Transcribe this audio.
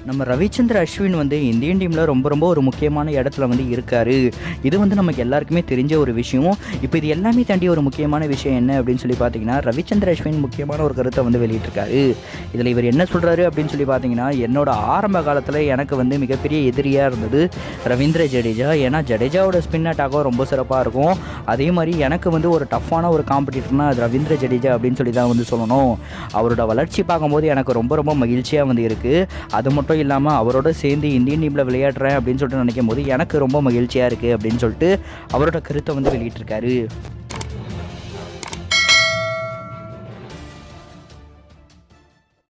நம்ம ரவிச்சந்திர அஸ்வின் வந்து இந்தியன் டீமில் ரொம்ப ரொம்ப ஒரு முக்கியமான இடத்துல வந்து இருக்காரு இது வந்து நமக்கு எல்லாருக்குமே தெரிஞ்ச ஒரு விஷயம் இப்போ இது எல்லாமே தாண்டி ஒரு முக்கியமான விஷயம் என்ன அப்படின்னு சொல்லி பார்த்தீங்கன்னா ரவிச்சந்திர அஸ்வின் முக்கியமான ஒரு கருத்தை வந்து வெளியிட்டிருக்காரு இதில் இவர் என்ன சொல்கிறாரு அப்படின்னு சொல்லி பார்த்தீங்கன்னா என்னோட ஆரம்ப காலத்தில் எனக்கு வந்து மிகப்பெரிய எதிரியாக இருந்தது ரவீந்திர ஜடேஜா ஏன்னா ஜடேஜாவோட ஸ்பின் அட்டாக்கும் ரொம்ப சிறப்பாக இருக்கும் அதே மாதிரி எனக்கு வந்து ஒரு டஃப்பான ஒரு காம்படிட்டர்னா அது ரவீந்திர ஜடேஜா அப்படின்னு சொல்லி தான் வந்து சொல்லணும் அவரோட வளர்ச்சி பார்க்கும்போது எனக்கு ரொம்ப ரொம்ப மகிழ்ச்சியாக வந்து இருக்குது அது மட்டும் இல்லாமல் அவரோட சேர்ந்து இந்தியன் டீமில் விளையாடுறேன் அப்படின்னு சொல்லிட்டு நினைக்கும் போது எனக்கு ரொம்ப மகிழ்ச்சியாக இருக்குது அப்படின்னு சொல்லிட்டு அவரோட கருத்தை வந்து வெளியிட்டிருக்காரு